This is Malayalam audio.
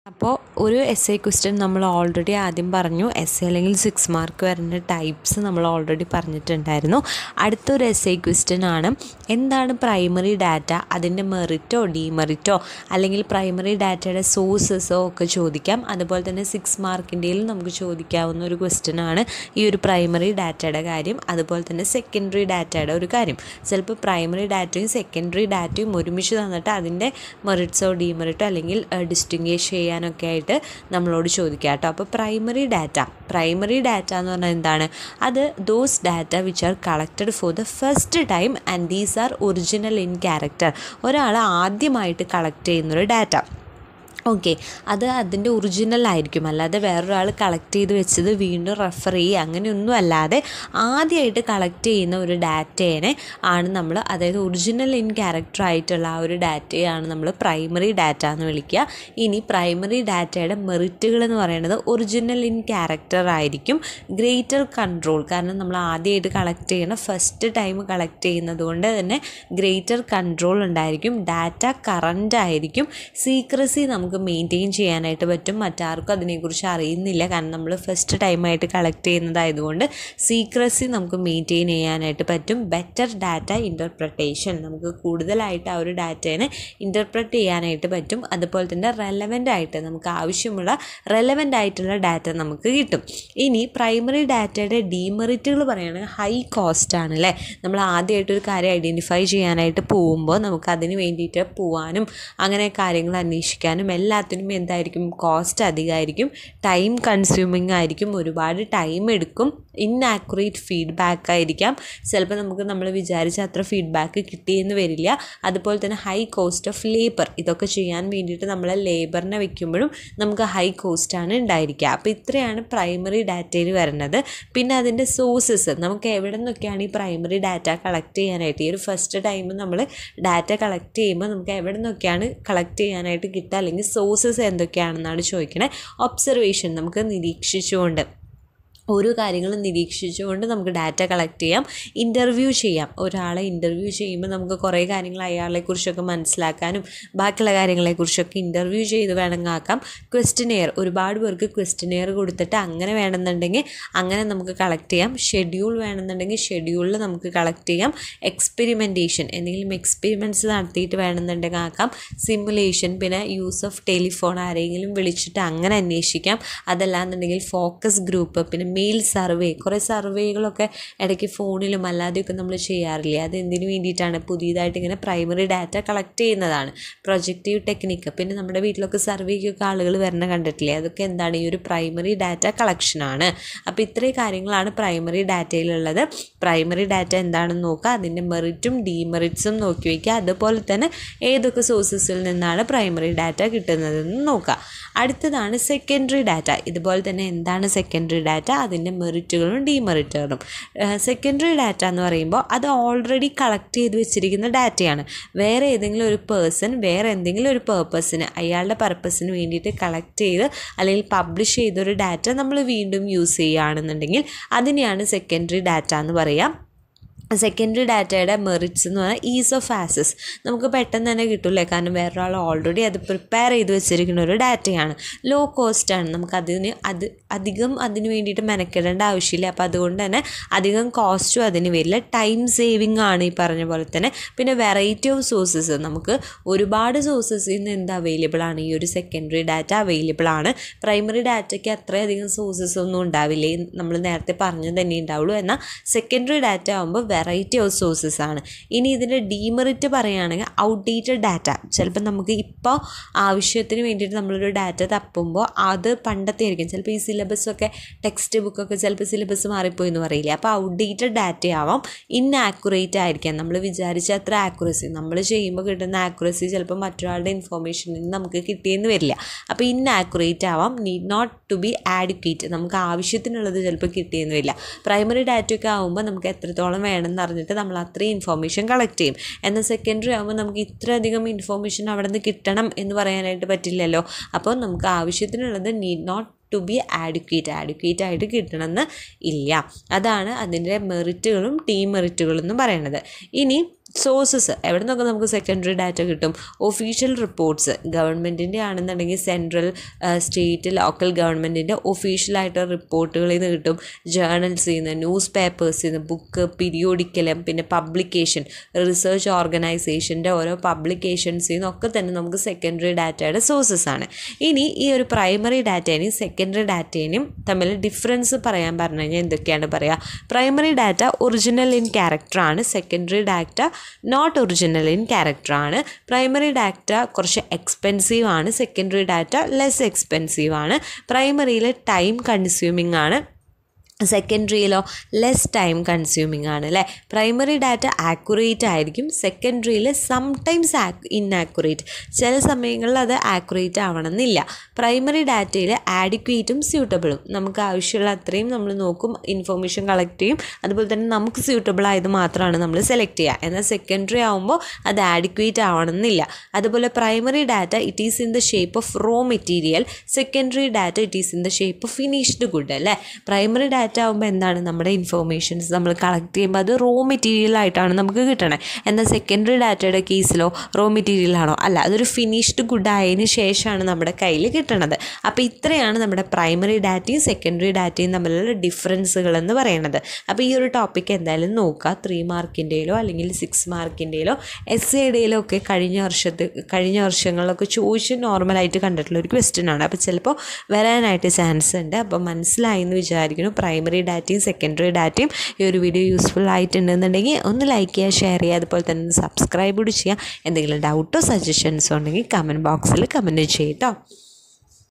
അപ്പോൾ ഒരു എസ് ഐ ക്വസ്റ്റ്യൻ നമ്മൾ ഓൾറെഡി ആദ്യം പറഞ്ഞു എസ് എ അല്ലെങ്കിൽ സിക്സ് മാർക്ക് വരുന്ന ടൈപ്സ് നമ്മൾ ഓൾറെഡി പറഞ്ഞിട്ടുണ്ടായിരുന്നു അടുത്തൊരു എസ് ഐ ക്വസ്റ്റ്യൻ ആണ് എന്താണ് പ്രൈമറി ഡാറ്റ അതിൻ്റെ മെറിറ്റോ ഡിമെറിറ്റോ അല്ലെങ്കിൽ പ്രൈമറി ഡാറ്റയുടെ സോഴ്സസോ ഒക്കെ ചോദിക്കാം അതുപോലെ തന്നെ സിക്സ് മാർക്കിൻ്റെയിലും നമുക്ക് ചോദിക്കാവുന്ന ഒരു ക്വസ്റ്റ്യൻ ആണ് ഈ ഒരു പ്രൈമറി ഡാറ്റയുടെ കാര്യം അതുപോലെ തന്നെ സെക്കൻഡറി ഡാറ്റയുടെ ഒരു കാര്യം ചിലപ്പോൾ പ്രൈമറി ഡാറ്റയും സെക്കൻഡറി ഡാറ്റയും ഒരുമിച്ച് തന്നിട്ട് അതിൻ്റെ മെറിറ്റ്സോ ഡിമെറിറ്റോ അല്ലെങ്കിൽ ഡിസ്റ്റിങ്വേഷ് ചെയ്യാനൊക്കെ ആയിട്ട് നമ്മളോട് ചോദിക്കുക കേട്ടോ അപ്പോൾ പ്രൈമറി ഡാറ്റ പ്രൈമറി ഡാറ്റ എന്ന് പറഞ്ഞാൽ എന്താണ് അത് those data which are collected for the first time and these are original in character ഒരാൾ ആദ്യമായിട്ട് കളക്ട് ചെയ്യുന്നൊരു ഡാറ്റ ഓക്കെ അത് അതിൻ്റെ ഒറിജിനൽ ആയിരിക്കും അല്ലാതെ വേറൊരാൾ കളക്ട് ചെയ്ത് വെച്ചത് വീണ്ടും റെഫർ ചെയ്യുക അങ്ങനെയൊന്നും അല്ലാതെ ആദ്യമായിട്ട് കളക്ട് ചെയ്യുന്ന ഒരു ഡാറ്റേനെ ആണ് നമ്മൾ അതായത് ഒറിജിനൽ ഇൻ ക്യാരക്ടർ ആയിട്ടുള്ള ആ ഒരു ഡാറ്റയാണ് നമ്മൾ പ്രൈമറി ഡാറ്റ എന്ന് വിളിക്കുക ഇനി പ്രൈമറി ഡാറ്റയുടെ മെറിറ്റുകൾ എന്ന് പറയുന്നത് ഒറിജിനൽ ഇൻ ക്യാരക്ടർ ആയിരിക്കും ഗ്രേറ്റർ കൺട്രോൾ കാരണം നമ്മൾ ആദ്യമായിട്ട് കളക്ട് ചെയ്യണ ഫസ്റ്റ് ടൈം കളക്ട് ചെയ്യുന്നത് കൊണ്ട് തന്നെ ഗ്രേറ്റർ കൺട്രോൾ ഉണ്ടായിരിക്കും ഡാറ്റ കറൻ്റ് ആയിരിക്കും സീക്രസി നമുക്ക് മെയിൻറ്റെയിൻ ചെയ്യാനായിട്ട് പറ്റും മറ്റാർക്കും അതിനെക്കുറിച്ച് അറിയുന്നില്ല കാരണം നമ്മൾ ഫസ്റ്റ് ടൈമായിട്ട് കളക്ട് ചെയ്യുന്നതായതുകൊണ്ട് സീക്രസി നമുക്ക് മെയിൻറ്റെയിൻ ചെയ്യാനായിട്ട് പറ്റും ബെറ്റർ ഡാറ്റ ഇൻ്റർപ്രട്ടേഷൻ നമുക്ക് കൂടുതലായിട്ട് ആ ഒരു ഡാറ്റേനെ ഇൻ്റർപ്രറ്റ് ചെയ്യാനായിട്ട് പറ്റും അതുപോലെ തന്നെ റെലവൻ്റ് ആയിട്ട് നമുക്ക് ആവശ്യമുള്ള റെലവൻ്റ് ആയിട്ടുള്ള ഡാറ്റ നമുക്ക് കിട്ടും ഇനി പ്രൈമറി ഡാറ്റയുടെ ഡീമെറിറ്റുകൾ പറയുകയാണെങ്കിൽ ഹൈ കോസ്റ്റ് ആണ് അല്ലേ നമ്മൾ ആദ്യമായിട്ട് ഒരു കാര്യം ഐഡൻറ്റിഫൈ ചെയ്യാനായിട്ട് പോകുമ്പോൾ നമുക്ക് അതിന് വേണ്ടിയിട്ട് പോവാനും അങ്ങനെ കാര്യങ്ങൾ അന്വേഷിക്കാനും എല്ലാത്തിനും എന്തായിരിക്കും കോസ്റ്റ് അധികമായിരിക്കും ടൈം കൺസ്യൂമിങ് ആയിരിക്കും ഒരുപാട് ടൈം എടുക്കും ഇന്നാക്യുറേറ്റ് ഫീഡ്ബാക്ക് ആയിരിക്കാം ചിലപ്പോൾ നമുക്ക് നമ്മൾ വിചാരിച്ച അത്ര ഫീഡ്ബാക്ക് കിട്ടിയെന്ന് വരില്ല അതുപോലെ തന്നെ ഹൈ കോസ്റ്റ് ഓഫ് ലേബർ ഇതൊക്കെ ചെയ്യാൻ വേണ്ടിയിട്ട് നമ്മൾ ലേബറിനെ വെക്കുമ്പോഴും നമുക്ക് ഹൈ കോസ്റ്റാണ് ഉണ്ടായിരിക്കുക അപ്പോൾ ഇത്രയാണ് പ്രൈമറി ഡാറ്റയിൽ വരുന്നത് പിന്നെ അതിൻ്റെ സോഴ്സസ് നമുക്ക് എവിടെ നിന്നൊക്കെയാണ് ഈ പ്രൈമറി ഡാറ്റ കളക്ട് ചെയ്യാനായിട്ട് ഈ ഒരു ഫസ്റ്റ് ടൈം നമ്മൾ ഡാറ്റ കളക്ട് ചെയ്യുമ്പോൾ നമുക്ക് എവിടെ നിന്നൊക്കെയാണ് കളക്ട് ചെയ്യാനായിട്ട് കിട്ടുക അല്ലെങ്കിൽ സോഴ്സസ് എന്തൊക്കെയാണെന്നാണ് ചോദിക്കണേ ഒബ്സർവേഷൻ നമുക്ക് നിരീക്ഷിച്ചുകൊണ്ട് ഓരോ കാര്യങ്ങളും നിരീക്ഷിച്ചുകൊണ്ട് നമുക്ക് ഡാറ്റ കളക്ട് ചെയ്യാം ഇൻ്റർവ്യൂ ചെയ്യാം ഒരാളെ ഇൻ്റർവ്യൂ ചെയ്യുമ്പോൾ നമുക്ക് കുറേ കാര്യങ്ങൾ അയാളെക്കുറിച്ചൊക്കെ മനസ്സിലാക്കാനും ബാക്കിയുള്ള കാര്യങ്ങളെക്കുറിച്ചൊക്കെ ഇൻ്റർവ്യൂ ചെയ്ത് വേണമെങ്കിൽ ആക്കാം ക്വസ്റ്റിനെയർ ഒരുപാട് പേർക്ക് ക്വസ്റ്റിനെയർ കൊടുത്തിട്ട് അങ്ങനെ വേണമെന്നുണ്ടെങ്കിൽ അങ്ങനെ നമുക്ക് കളക്ട് ചെയ്യാം ഷെഡ്യൂൾ വേണമെന്നുണ്ടെങ്കിൽ ഷെഡ്യൂളിൽ നമുക്ക് കളക്ട് ചെയ്യാം എക്സ്പെരിമെൻറ്റേഷൻ എന്തെങ്കിലും എക്സ്പെരിമെൻറ്റ്സ് നടത്തിയിട്ട് വേണമെന്നുണ്ടെങ്കിൽ ആക്കാം സിമുലേഷൻ പിന്നെ യൂസ് ഓഫ് ടെലിഫോൺ ആരെങ്കിലും വിളിച്ചിട്ട് അങ്ങനെ അന്വേഷിക്കാം അതല്ലാന്നുണ്ടെങ്കിൽ ഫോക്കസ് ഗ്രൂപ്പ് പിന്നെ മെയിൽ സർവേ കുറേ സർവേകളൊക്കെ ഇടയ്ക്ക് ഫോണിലും അല്ലാതെയൊക്കെ നമ്മൾ ചെയ്യാറില്ലേ അത് എന്തിനു വേണ്ടിയിട്ടാണ് പുതിയതായിട്ട് ഇങ്ങനെ പ്രൈമറി ഡാറ്റ കളക്ട് ചെയ്യുന്നതാണ് പ്രൊജക്റ്റീവ് ടെക്നിക്ക് പിന്നെ നമ്മുടെ വീട്ടിലൊക്കെ സർവേക്കൊക്കെ ആളുകൾ വരണ കണ്ടിട്ടില്ലേ അതൊക്കെ എന്താണ് ഈ ഒരു പ്രൈമറി ഡാറ്റ കളക്ഷനാണ് അപ്പോൾ ഇത്രയും കാര്യങ്ങളാണ് പ്രൈമറി ഡാറ്റയിലുള്ളത് പ്രൈമറി ഡാറ്റ എന്താണെന്ന് നോക്കുക അതിൻ്റെ മെറിറ്റും ഡീമെറിറ്റ്സും നോക്കി വയ്ക്കുക അതുപോലെ തന്നെ ഏതൊക്കെ സോഴ്സസിൽ നിന്നാണ് പ്രൈമറി ഡാറ്റ കിട്ടുന്നതെന്ന് നോക്കുക അടുത്തതാണ് സെക്കൻഡറി ഡാറ്റ ഇതുപോലെ തന്നെ എന്താണ് സെക്കൻഡറി ഡാറ്റ അതിൻ്റെ മെറിറ്റുകളും ഡീമെറിറ്റുകളും സെക്കൻഡറി ഡാറ്റ എന്ന് പറയുമ്പോൾ അത് ഓൾറെഡി കളക്ട് ചെയ്ത് വെച്ചിരിക്കുന്ന ഡാറ്റയാണ് വേറെ ഏതെങ്കിലും ഒരു പേഴ്സൺ വേറെ എന്തെങ്കിലും ഒരു പേർപ്പസിന് അയാളുടെ പർപ്പസിന് വേണ്ടിയിട്ട് കളക്ട് ചെയ്ത് അല്ലെങ്കിൽ പബ്ലിഷ് ചെയ്തൊരു ഡാറ്റ നമ്മൾ വീണ്ടും യൂസ് ചെയ്യുകയാണെന്നുണ്ടെങ്കിൽ അതിനെയാണ് സെക്കൻഡറി ഡാറ്റ എന്ന് പറയാം സെക്കൻഡറി ഡാറ്റയുടെ മെറിറ്റ്സ് എന്ന് പറഞ്ഞാൽ ഈസ് ഓഫ് ആക്സസ് നമുക്ക് പെട്ടെന്ന് തന്നെ കിട്ടില്ലേ കാരണം വേറൊരാൾ ഓൾറെഡി അത് പ്രിപ്പയർ ചെയ്ത് വെച്ചിരിക്കുന്ന ഒരു ഡാറ്റയാണ് ലോ കോസ്റ്റാണ് നമുക്ക് അതിന് അത് അധികം അതിന് വേണ്ടിയിട്ട് മെനക്കെടേണ്ട ആവശ്യമില്ല അപ്പോൾ അതുകൊണ്ട് തന്നെ അധികം കോസ്റ്റും അതിന് വരില്ല ടൈം സേവിങ് ആണ് ഈ പറഞ്ഞ പോലെ തന്നെ പിന്നെ വെറൈറ്റി ഓഫ് സോഴ്സസ് നമുക്ക് ഒരുപാട് സോഴ്സസിൽ നിന്ന് എന്ത് അവൈലബിൾ ആണ് ഈ ഒരു സെക്കൻഡറി ഡാറ്റ അവൈലബിൾ ആണ് പ്രൈമറി ഡാറ്റയ്ക്ക് അത്രയധികം സോഴ്സസ് ഒന്നും ഉണ്ടാവില്ലേ നമ്മൾ നേരത്തെ പറഞ്ഞത് തന്നെ ഉണ്ടാവുള്ളൂ എന്നാൽ സെക്കൻഡറി ഡാറ്റ ആകുമ്പോൾ വെറൈറ്റി ഓഫ് സോഴ്സസ് ആണ് ഇനി ഇതിൻ്റെ ഡീമെറിറ്റ് പറയുകയാണെങ്കിൽ ഔട്ട്ഡേറ്റഡ് ഡാറ്റ ചിലപ്പോൾ നമുക്ക് ഇപ്പോൾ ആവശ്യത്തിന് വേണ്ടിയിട്ട് നമ്മളൊരു ഡാറ്റ തപ്പുമ്പോൾ അത് പണ്ടത്തെ ആയിരിക്കും ചിലപ്പോൾ ഈ സിലബസൊക്കെ ടെക്സ്റ്റ് ബുക്കൊക്കെ ചിലപ്പോൾ സിലബസ് മാറിപ്പോയി എന്ന് പറയില്ലേ അപ്പോൾ ഔട്ട്ഡേറ്റഡ് ഡാറ്റ ആവാം ഇന്നാക്യുറേറ്റ് ആയിരിക്കാം നമ്മൾ വിചാരിച്ച അത്ര ആക്യുറസി നമ്മൾ ചെയ്യുമ്പോൾ കിട്ടുന്ന ആക്യുറസി ചിലപ്പോൾ മറ്റൊരാളുടെ ഇൻഫോർമേഷനിൽ നിന്ന് നമുക്ക് കിട്ടിയെന്ന് വരില്ല അപ്പോൾ ഇന്നാക്യുറേറ്റ് ആവാം need not to be adequate നമുക്ക് ആവശ്യത്തിനുള്ളത് ചിലപ്പോൾ കിട്ടിയെന്ന് വരില്ല പ്രൈമറി ഡാറ്റയൊക്കെ ആകുമ്പോൾ നമുക്ക് എത്രത്തോളം വേണമെന്ന് അറിഞ്ഞിട്ട് നമ്മൾ അത്രയും ഇൻഫോർമേഷൻ കളക്ട് ചെയ്യും എന്നാൽ സെക്കൻഡറി ആകുമ്പോൾ നമുക്ക് ഇത്രയധികം ഇൻഫോർമേഷൻ അവിടെ നിന്ന് കിട്ടണം എന്ന് പറയാനായിട്ട് പറ്റില്ലല്ലോ അപ്പോൾ നമുക്ക് ആവശ്യത്തിനുള്ളത് need not to be adequate adequate ആയിട്ട് കിട്ടണമെന്ന് ഇല്ല അതാണ് അതിൻ്റെ മെറിറ്റുകളും ഡീമെറിറ്റുകളും എന്ന് പറയുന്നത് ഇനി സോഴ്സസ് എവിടെ നിന്നൊക്കെ നമുക്ക് സെക്കൻഡറി ഡാറ്റ കിട്ടും ഒഫീഷ്യൽ റിപ്പോർട്ട്സ് ഗവൺമെൻറ്റിൻ്റെ ആണെന്നുണ്ടെങ്കിൽ സെൻട്രൽ സ്റ്റേറ്റ് ലോക്കൽ ഗവൺമെൻറ്റിൻ്റെ ഒഫീഷ്യലായിട്ടുള്ള റിപ്പോർട്ടുകളിൽ നിന്ന് കിട്ടും ജേർണൽസിൽ നിന്ന് ന്യൂസ് പേപ്പേഴ്സിൽ നിന്ന് ബുക്ക് പീരിയോഡിക്കൽ പിന്നെ പബ്ലിക്കേഷൻ റിസർച്ച് ഓർഗനൈസേഷൻ്റെ ഓരോ പബ്ലിക്കേഷൻസിൽ നിന്നൊക്കെ തന്നെ നമുക്ക് സെക്കൻഡറി ഡാറ്റയുടെ സോഴ്സസ് ആണ് ഇനി ഈ ഒരു പ്രൈമറി ഡാറ്റേനെയും സെക്കൻഡറി ഡാറ്റേനെയും തമ്മിൽ ഡിഫറൻസ് പറയാൻ പറഞ്ഞു കഴിഞ്ഞാൽ എന്തൊക്കെയാണ് പറയുക പ്രൈമറി ഡാറ്റ ഒറിജിനൽ ഇൻ ക്യാരക്ടറാണ് secondary data not original in ക്യാരക്ടറാണ് പ്രൈമറി ഡാറ്റ കുറച്ച് എക്സ്പെൻസീവ് ആണ് സെക്കൻഡറി ഡാറ്റ ലെസ് എക്സ്പെൻസീവ് ആണ് പ്രൈമറിയിൽ ടൈം കൺസ്യൂമിംഗ് ആണ് സെക്കൻഡറിയിലോ ലെസ് ടൈം കൺസ്യൂമിങ് ആണ് അല്ലേ പ്രൈമറി ഡാറ്റ ആക്യുറേറ്റ് ആയിരിക്കും സെക്കൻഡറിയിൽ സംടൈംസ് ഇന്നാക്യുറേറ്റ് ചില സമയങ്ങളിൽ അത് ആക്യുറേറ്റ് ആവണമെന്നില്ല പ്രൈമറി ഡാറ്റയിൽ ആഡിക്വേറ്റും സ്യൂട്ടബിളും നമുക്ക് ആവശ്യമുള്ള അത്രയും നമ്മൾ നോക്കും ഇൻഫർമേഷൻ കളക്ട് ചെയ്യും അതുപോലെ തന്നെ നമുക്ക് സ്യൂട്ടബിൾ ആയത് മാത്രമാണ് നമ്മൾ സെലക്ട് ചെയ്യുക എന്നാൽ സെക്കൻഡറി ആകുമ്പോൾ അത് ആഡിക്വേറ്റ് ആവണമെന്നില്ല അതുപോലെ primary data it is in the shape of raw material secondary data it is in the shape of finished good അല്ലേ പ്രൈമറി ഡാറ്റ ആകുമ്പോൾ എന്താണ് നമ്മുടെ ഇൻഫർമേഷൻസ് നമ്മൾ കളക്ട് ചെയ്യുമ്പോൾ അത് റോ മെറ്റീരിയൽ ആയിട്ടാണ് നമുക്ക് കിട്ടണേ എന്നാൽ സെക്കൻഡറി ഡാറ്റയുടെ കേസിലോ റോ മെറ്റീരിയൽ ആണോ അല്ല അതൊരു ഫിനിഷ്ഡ് ഗുഡ് ആയതിന് ശേഷമാണ് നമ്മുടെ കയ്യിൽ കിട്ടണത് അപ്പോൾ ഇത്രയാണ് നമ്മുടെ പ്രൈമറി ഡാറ്റയും സെക്കൻഡറി ഡാറ്റയും തമ്മിലുള്ള ഡിഫറൻസുകൾ എന്ന് പറയുന്നത് അപ്പോൾ ഈ ഒരു ടോപ്പിക്ക് എന്തായാലും നോക്കുക ത്രീ മാർക്കിൻ്റെയിലോ അല്ലെങ്കിൽ സിക്സ് മാർക്കിൻ്റെയിലോ എസ് എയുടെയിലോ ഒക്കെ കഴിഞ്ഞ വർഷത്ത് കഴിഞ്ഞ വർഷങ്ങളിലൊക്കെ ചോദിച്ച് നോർമലായിട്ട് കണ്ടിട്ടുള്ള ഒരു ക്വസ്റ്റ്യൻ ആണ് അപ്പോൾ ചിലപ്പോൾ വരാനായിട്ട് ചാൻസ് ഉണ്ട് അപ്പോൾ മനസ്സിലായി എന്ന് വിചാരിക്കുന്നു പ്രൈമറി ഡാറ്റയും സെക്കൻഡറി ഡാറ്റയും ഈ ഒരു വീഡിയോ യൂസ്ഫുൾ ആയിട്ടുണ്ടെന്നുണ്ടെങ്കിൽ ഒന്ന് ലൈക്ക് ചെയ്യുക ഷെയർ ചെയ്യുക അതുപോലെ തന്നെ സബ്സ്ക്രൈബ് കൂടി ചെയ്യുക എന്തെങ്കിലും ഡൗട്ടോ സജഷൻസോ ഉണ്ടെങ്കിൽ കമൻറ്റ് ബോക്സിൽ കമൻറ്റ് ചെയ്യട്ടോ